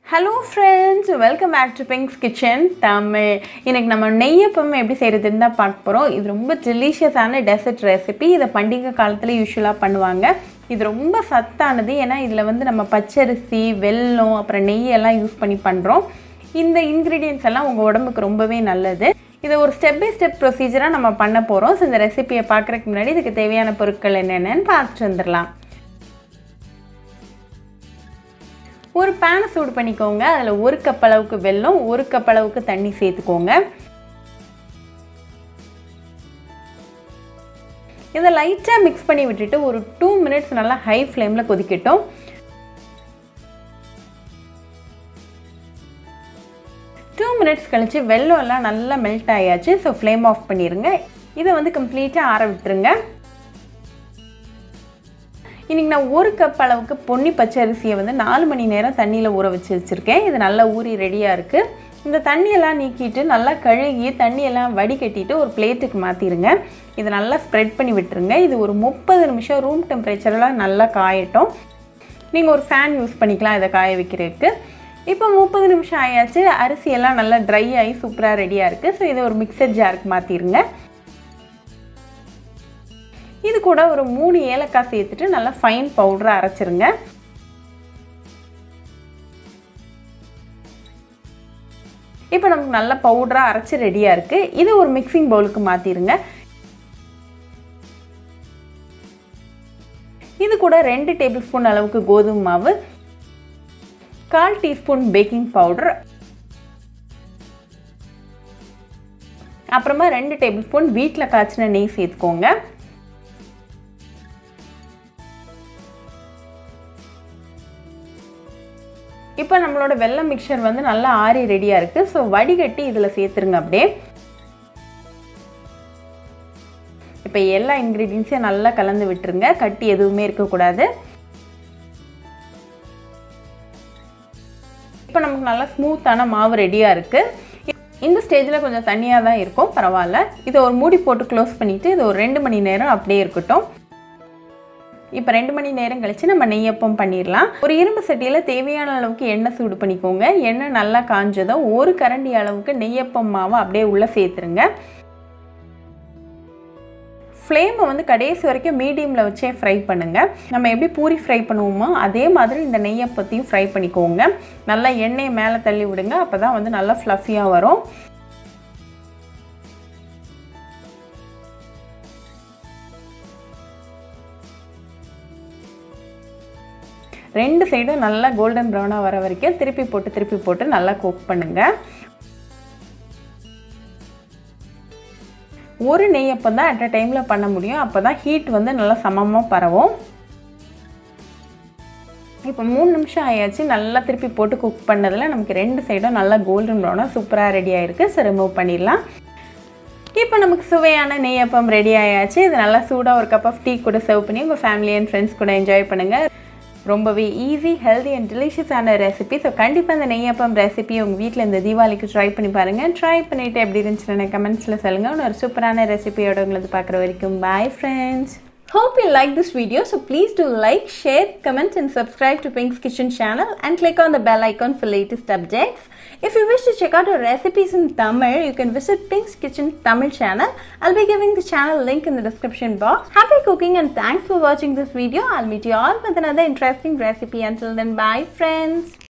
Hello friends welcome back to Pinks Kitchen Tamil இன்னைக்கு நம்ம நெய்யப்பம் எப்படி செய்கிறதுன்னு தான் பார்க்க போகிறோம் இது ரொம்ப டெலிஷியஸான டெசர்ட் ரெசிபி இதை பண்டிகை காலத்தில் யூஸ்வலாக பண்ணுவாங்க இது ரொம்ப சத்தானது ஏன்னா இதில் வந்து நம்ம பச்சரிசி வெல்லம் அப்புறம் நெய் எல்லாம் யூஸ் பண்ணி பண்ணுறோம் இந்த இன்க்ரீடியன்ஸ் எல்லாம் உங்கள் உடம்புக்கு ரொம்பவே நல்லது இதை ஒரு ஸ்டெப் பை ஸ்டெப் ப்ரொசீஜராக நம்ம பண்ண போகிறோம் ஸோ இந்த ரெசிபியை பார்க்குறதுக்கு முன்னாடி இதுக்கு தேவையான பொருட்கள் என்னென்னு பார்த்துட்டு வந்துடலாம் ஒரு பேனை சூடு பண்ணிக்கோங்க அதில் ஒரு கப் அளவுக்கு வெல்லம் ஒரு கப் அளவுக்கு தண்ணி சேர்த்துக்கோங்க இதை லைட்டாக மிக்ஸ் பண்ணி விட்டுட்டு ஒரு டூ மினிட்ஸ் நல்லா ஹை ஃப்ளேமில் கொதிக்கட்டும் டூ மினிட்ஸ் கழித்து வெல்லம் எல்லாம் நல்லா மெல்ட் ஆயாச்சு ஸோ ஃப்ளேம் ஆஃப் பண்ணிடுங்க இதை வந்து கம்ப்ளீட்டாக ஆற விட்டுருங்க இன்றைக்கி நான் ஒரு கப் அளவுக்கு பொன்னி பச்சை அரிசியை வந்து நாலு மணி நேரம் தண்ணியில் ஊற வச்சு வச்சுருக்கேன் இது நல்லா ஊறி ரெடியாக இருக்குது இந்த தண்ணியெல்லாம் நீக்கிட்டு நல்லா கழுகி தண்ணியெல்லாம் வடிகட்டிட்டு ஒரு பிளேட்டுக்கு மாற்றிடுங்க இதை நல்லா ஸ்ப்ரெட் பண்ணி விட்டுருங்க இது ஒரு முப்பது நிமிஷம் ரூம் டெம்பரேச்சரில் நல்லா காயட்டும் நீங்கள் ஒரு ஃபேன் யூஸ் பண்ணிக்கலாம் இதை காய வைக்கிறதுக்கு இப்போ முப்பது நிமிஷம் ஆயாச்சு அரிசியெல்லாம் நல்லா ட்ரை ஆகி சூப்பராக ரெடியாக இருக்குது ஸோ இதை ஒரு மிக்சர் ஜாருக்கு மாற்றிடுங்க இது கூட ஒரு மூணு ஏலக்காய் சேர்த்துட்டு நல்லா ஃபைன் பவுடராக அரைச்சிருங்க இப்போ நமக்கு நல்ல பவுடராக அரைச்சி ரெடியாக இருக்குது இது ஒரு மிக்சிங் பவுலுக்கு மாற்றிடுங்க இது கூட ரெண்டு டேபிள் ஸ்பூன் அளவுக்கு கோதுமை மாவு கால் டீஸ்பூன் பேக்கிங் பவுடர் அப்புறமா ரெண்டு டேபிள் ஸ்பூன் வீட்டில் காய்ச்சின நெய் சேர்த்துக்கோங்க இப்போ நம்மளோட வெள்ளம் மிக்சர் வந்து நல்லா ஆறி ரெடியாக இருக்குது ஸோ வடிகட்டி இதில் சேர்த்துருங்க அப்படியே இப்போ எல்லா இன்க்ரீடியன்ஸையும் நல்லா கலந்து விட்டுருங்க கட்டி எதுவுமே இருக்கக்கூடாது இப்போ நமக்கு நல்லா ஸ்மூத்தான மாவு ரெடியாக இருக்குது இந்த ஸ்டேஜில் கொஞ்சம் தண்ணியாக தான் இருக்கும் பரவாயில்ல இதை ஒரு மூடி போட்டு க்ளோஸ் பண்ணிவிட்டு இது ஒரு ரெண்டு மணி நேரம் அப்படியே இருக்கட்டும் இப்போ ரெண்டு மணி நேரம் கழித்து நம்ம நெய்யப்பம் பண்ணிடலாம் ஒரு இரும்பு சட்டியில் தேவையான அளவுக்கு எண்ணெய் சூடு பண்ணிக்கோங்க எண்ணெய் நல்லா காஞ்சதும் ஒரு கரண்டி அளவுக்கு நெய்யப்பம் மாவை அப்படியே உள்ளே சேர்த்துருங்க ஃப்ளேமை வந்து கடைசி வரைக்கும் மீடியமில் வச்சே ஃப்ரை பண்ணுங்கள் நம்ம எப்படி பூரி ஃப்ரை பண்ணுவோமோ அதே மாதிரி இந்த நெய்யப்பத்தையும் ஃப்ரை பண்ணிக்கோங்க நல்லா எண்ணெயை மேலே தள்ளி விடுங்க அப்போ தான் வந்து நல்லா ஃப்ளஃபியாக வரும் ரெண்டு சைடும் நல்லா கோல்டன் ப்ரௌனாக வர வரைக்கும் திருப்பி போட்டு திருப்பி போட்டு நல்லா குக் பண்ணுங்கள் ஒரு நெய்யப்பம் தான் அட் அ டைமில் பண்ண முடியும் அப்போ தான் ஹீட் வந்து நல்லா சமமாக பரவும் இப்போ மூணு நிமிஷம் ஆயாச்சு நல்லா திருப்பி போட்டு குக் பண்ணதில் நமக்கு ரெண்டு சைடும் நல்லா கோல்டன் ப்ரௌனாக சூப்பராக ரெடி ஆகிருக்கு ஸோ ரிமூவ் பண்ணிடலாம் இப்போ நமக்கு சுவையான நெய்யப்பம் ரெடி ஆயாச்சு இது நல்லா சூடாக ஒரு கப் ஆஃப் டீ கூட சர்வ் பண்ணி உங்கள் ஃபேமிலி அண்ட் ஃப்ரெண்ட்ஸ் கூட என்ஜாய் பண்ணுங்கள் ரொம்பவே ஈஸி ஹெல்தி அண்ட் டெலிஷியஸான ரெசிபி ஸோ கண்டிப்பாக இந்த நெய்யப்பம் ரெசிபி உங்கள் வீட்டில் இந்த தீபாவளிக்கு ட்ரை பண்ணி பாருங்கள் ட்ரை பண்ணிவிட்டு எப்படி இருந்துச்சுன்னு கமெண்ட்ஸில் சொல்லுங்கள் ஒரு சூப்பரான ரெசிபியோட உங்களுக்கு பார்க்குற வரைக்கும் bye friends Hope you like this video so please do like, share, comment and subscribe to Pink's Kitchen channel and click on the bell icon for latest updates. If you wish to check out our recipes in Tamil, you can visit Pink's Kitchen Tamil channel. I'll be giving the channel link in the description box. Happy cooking and thanks for watching this video. I'll meet you all with another interesting recipe. Until then, bye friends.